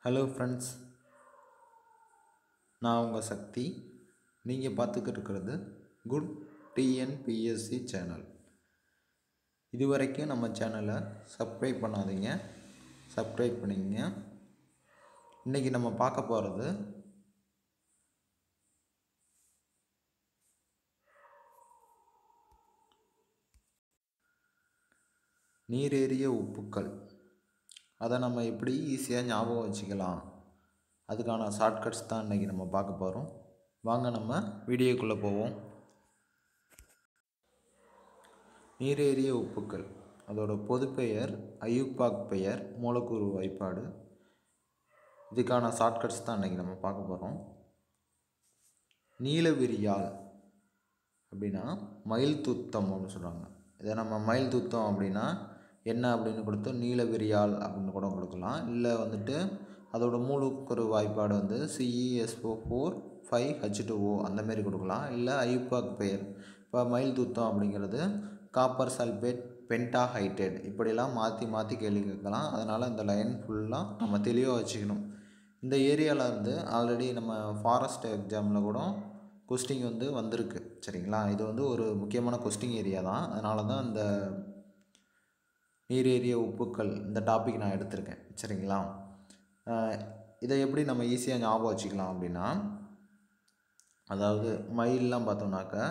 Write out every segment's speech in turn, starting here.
hello friends நான் உங்கள் சக்தி நீங்கள் பார்த்துக்கிட்டு இருக்கிறது குட் டிஎன்பிஎஸ்சி சேனல் இது வரைக்கும் நம்ம சேனலை சப்ஸ்கிரைப் பண்ணாதீங்க சப்ஸ்கிரைப் பண்ணிக்கங்க இன்றைக்கி நம்ம பார்க்க போகிறது நீரேறிய உப்புக்கள் அதை நம்ம எப்படி ஈஸியாக ஞாபகம் வச்சுக்கலாம் அதுக்கான ஷார்ட்கட்ஸ் தான் இன்றைக்கி நம்ம பார்க்க போகிறோம் வாங்க நம்ம வீடியோக்குள்ளே போவோம் நீரேறிய உப்புக்கள் அதோட பொதுப்பெயர் ஐயுப்பாக் பெயர் மூலக்கூறு வாய்ப்பாடு இதுக்கான ஷார்ட்கட்ஸ் தான் இன்றைக்கி நம்ம பார்க்க போகிறோம் நீலவிரியால் அப்படின்னா மயில் துத்தம் அப்படின்னு சொல்கிறாங்க இதை நம்ம மயில் துத்தம் அப்படின்னா என்ன அப்படின்னு கொடுத்து நீலவிரியால் அப்படின்னு கூட கொடுக்கலாம் இல்லை வந்துட்டு அதோட மூலக்கூறு வாய்ப்பாடு வந்து CESO four five H two O அந்தமாரி கொடுக்கலாம் இல்லை ஐப்பாக் பெயர் இப்போ மயில் துத்தம் அப்படிங்கிறது காப்பர் சல்பேட் பென்டாஹைட்ரேட் இப்படிலாம் மாற்றி மாற்றி கேள்வி கேட்கலாம் அதனால் இந்த லைன் ஃபுல்லாக நம்ம தெளிவாக வச்சுக்கணும் இந்த ஏரியாவில் வந்து ஆல்ரெடி நம்ம ஃபாரஸ்ட் எக்ஸாமில் கூட கொஸ்டின் வந்து வந்திருக்கு சரிங்களா இது வந்து ஒரு முக்கியமான கொஸ்டின் ஏரியா தான் அதனால தான் இந்த நீரேறிய உப்புக்கள் இந்த டாபிக் நான் எடுத்திருக்கேன் சரிங்களா இதை எப்படி நம்ம ஈஸியாக ஞாபகம் வச்சுக்கலாம் அப்படின்னா அதாவது மயிலெலாம் பார்த்தோம்னாக்கா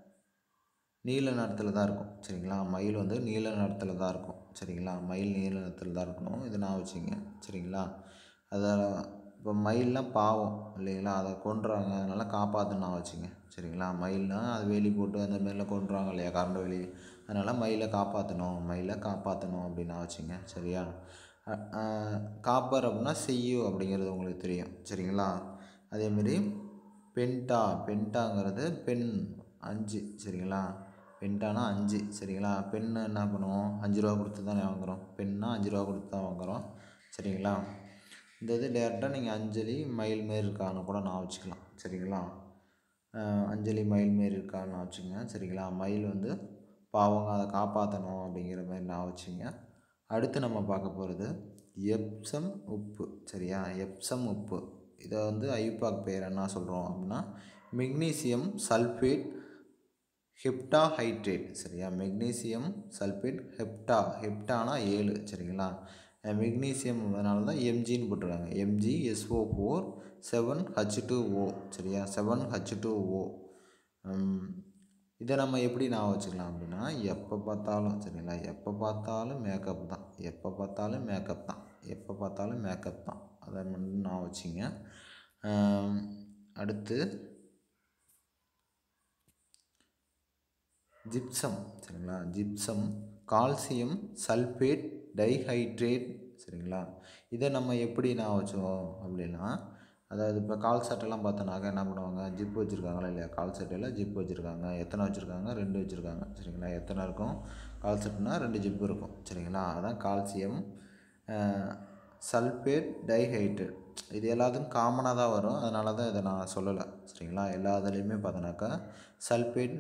நீல நிறத்தில் தான் இருக்கும் சரிங்களா மயில் வந்து நீல நிறத்தில் தான் இருக்கும் சரிங்களா மயில் நீல நிறத்தில் தான் இருக்கணும் இது நான் வச்சுங்க சரிங்களா அதை இப்போ மயிலெலாம் பாவம் இல்லைங்களா அதை கொன்றாங்க அதனால் காப்பாற்றணும் நான் வச்சுங்க சரிங்களா மயில்னால் அது வேலி போட்டு அந்த மாரிலாம் கொன்றாங்க இல்லையா கரண்ட் வேலி அதனால் மயிலை காப்பாற்றணும் மயிலை காப்பாற்றணும் அப்படின்னு நான் வச்சுங்க சரியா காப்பர் அப்படின்னா செய்யு அப்படிங்கிறது உங்களுக்கு தெரியும் சரிங்களா அதேமாரி பென்டா பென்டாங்கிறது பென் அஞ்சு சரிங்களா பென்டானா அஞ்சு சரிங்களா பென்னு என்ன பண்ணுவோம் அஞ்சு ரூபா கொடுத்து தானே வாங்குகிறோம் பென்னா அஞ்சு ரூபா கொடுத்து தான் வாங்குகிறோம் சரிங்களா இந்த இது டேரெக்டாக நீங்கள் அஞ்சலி மயில் மாரி இருக்கான்னு கூட நான் வச்சுக்கலாம் சரிங்களா அஞ்சலி மயில் மாரி இருக்கான்னு வச்சுங்க சரிங்களா மயில் வந்து பாவங்க அதை காப்பாற்றணும் அப்படிங்கிற மாதிரி நான் வச்சுங்க அடுத்து நம்ம பார்க்க போகிறது எப்சம் உப்பு சரியா எப்சம் உப்பு இதை வந்து ஐப்பாக் பெயர் என்ன சொல்கிறோம் அப்படின்னா மெக்னீசியம் சல்ஃபேட் ஹெப்டா ஹைட்ரேட் சரியா மெக்னீசியம் சல்ஃபேட் ஹெப்டா ஹெப்டானா ஏழு சரிங்களா மெக்னீசியம் அதனால தான் எம்ஜின்னு போட்டிருக்காங்க MG SO four seven H two O சரியா செவன் ஹச் டூ ஓ இதை நம்ம எப்படி நான் வச்சுக்கலாம் அப்படின்னா எப்போ பார்த்தாலும் சரிங்களா எப்போ பார்த்தாலும் மேக்கப் தான் எப்போ பார்த்தாலும் மேக்கப் தான் எப்போ பார்த்தாலும் மேக்கப் தான் அதை மட்டும் நான் வச்சுங்க அடுத்து ஜிப்சம் சரிங்களா ஜிப்சம் கால்சியம் சல்ஃபேட் டைஹைட்ரேட் சரிங்களா இதை நம்ம எப்படி நான் வச்சோம் அப்படின்னா அதாவது இப்போ கால் சட்டைலாம் பார்த்தோன்னாக்கா என்ன பண்ணுவாங்க ஜிப் வச்சுருக்காங்களா இல்லையா கால் சட்டையில் ஜிப் வச்சுருக்காங்க எத்தனை வச்சுருக்காங்க ரெண்டு வச்சுருக்காங்க சரிங்களா எத்தனை இருக்கும் கால் சட்டைனா ரெண்டு ஜிப் இருக்கும் சரிங்களா அதான் கால்சியம் சல்ஃபேட் டைஹைட்ரேட் இது எல்லாத்துக்கும் காமனாக தான் வரும் அதனால தான் இதை நான் சொல்லலை சரிங்களா எல்லா இதுலேயுமே பார்த்தோன்னாக்கா சல்ஃபேட்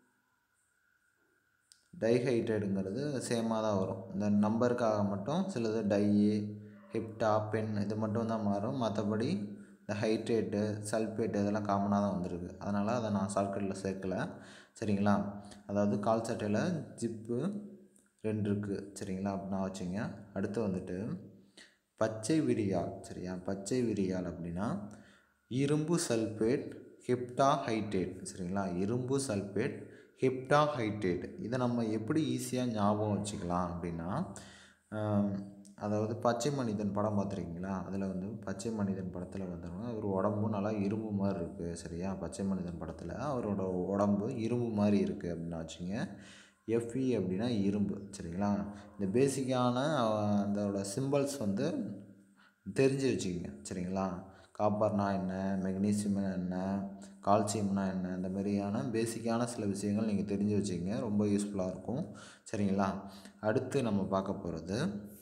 டைஹைட்ரேடுங்கிறது சேமாக தான் வரும் இந்த நம்பருக்காக மட்டும் சிலது டையு ஹிப்டா பென் இது மட்டும் தான் மாறும் மற்றபடி இந்த ஹைட்ரேட்டு சல்ஃபேட்டு இதெல்லாம் காமனாக தான் வந்திருக்கு அதனால் அதை நான் ஷார்ட்கட்டில் சேர்க்கலை சரிங்களா அதாவது கால் சட்டையில் ஜிப்பு ரெண்டு இருக்குது சரிங்களா அப்படின்னா வச்சுங்க அடுத்து வந்துட்டு பச்சை விரியால் சரியா பச்சை விரியால் அப்படின்னா இரும்பு சல்ஃபேட் ஹெப்டா ஹைட்ரேட் சரிங்களா இரும்பு சல்ஃபேட் ஹெப்டா ஹைட்ரேட் இதை நம்ம எப்படி ஈஸியாக ஞாபகம் வச்சுக்கலாம் அப்படின்னா அதாவது பச்சை மனிதன் படம் பார்த்துருக்கீங்களா அதில் வந்து பச்சை மனிதன் படத்தில் வந்துடுங்க அவர் உடம்பும் நல்லா இரும்பு மாதிரி இருக்குது சரியா பச்சை மனிதன் படத்தில் அவரோட உடம்பு இரும்பு மாதிரி இருக்குது அப்படின்னு வச்சுங்க எஃப்இ அப்படின்னா இரும்பு சரிங்களா இந்த பேசிக்கான அதோட சிம்பிள்ஸ் வந்து தெரிஞ்சு வச்சுக்கோங்க சரிங்களா காப்பர்னா என்ன மெக்னீசியம்னா என்ன கால்சியம்னா என்ன இந்த மாதிரியான பேசிக்கான சில விஷயங்கள் நீங்கள் தெரிஞ்சு வச்சுக்கோங்க ரொம்ப யூஸ்ஃபுல்லாக இருக்கும் சரிங்களா அடுத்து நம்ம பார்க்க போகிறது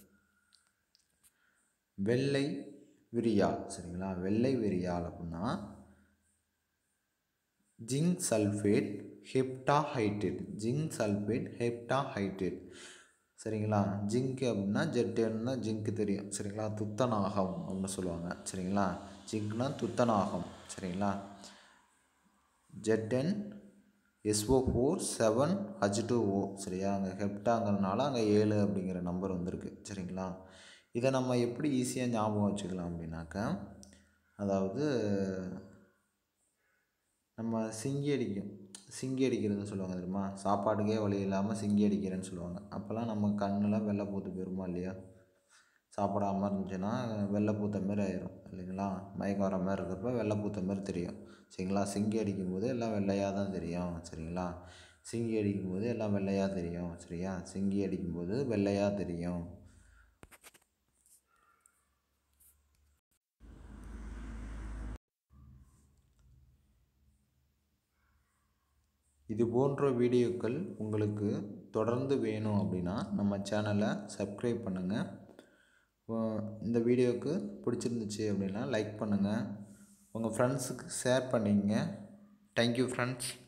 வெள்ளை விரியால் சரிங்களா வெள்ளை விரியால் அப்படின்னா zinc sulphate hepta hydrate zinc sulphate hepta hydrate சரிங்களா ஜிங்க் அப்படின்னா ஜெட்டேன்னா ஜிங்க் தெரியும் சரிங்களா துத்தநாகம் அப்படின்னு சொல்லுவாங்க சரிங்களா ஜிங்க்னா துத்தநாகம் சரிங்களா ZN SO four seven H two O சரியா அங்கே ஹெப்டாங்கிறதுனால அங்கே ஏழு அப்படிங்கிற நம்பர் வந்திருக்கு சரிங்களா இதை நம்ம எப்படி ஈஸியாக ஞாபகம் வச்சுக்கலாம் அப்படின்னாக்கா அதாவது நம்ம சிங்கி அடிக்கும் சிங்கி அடிக்கிறதுன்னு சொல்லுவாங்க தெரியுமா சாப்பாட்டுக்கே வழி இல்லாமல் சிங்கி அடிக்கிறேன்னு சொல்லுவாங்க அப்போல்லாம் நம்ம கண்ணில் வெள்ளை பூத்து போயிருமா இல்லையா சாப்பிடாம இருந்துச்சுன்னா வெள்ளை பூத்த மாரி ஆயிரும் இல்லைங்களா மயக்கம் வர மாதிரி இருக்கிறப்ப வெள்ளை பூத்த மாதிரி தெரியும் சரிங்களா சிங்கி அடிக்கும்போது எல்லாம் வெள்ளையாக தான் தெரியும் சரிங்களா சிங்கி அடிக்கும்போது எல்லாம் வெள்ளையாக தெரியும் சரியா சிங்கி அடிக்கும்போது வெள்ளையாக தெரியும் இது போன்ற வீடியோக்கள் உங்களுக்கு தொடர்ந்து வேணும் அப்படின்னா நம்ம சேனலை சப்ஸ்கிரைப் பண்ணுங்கள் இந்த வீடியோவுக்கு பிடிச்சிருந்துச்சு அப்படின்னா லைக் பண்ணுங்கள் உங்கள் ஃப்ரெண்ட்ஸுக்கு ஷேர் பண்ணிங்க தேங்க்யூ ஃப்ரெண்ட்ஸ்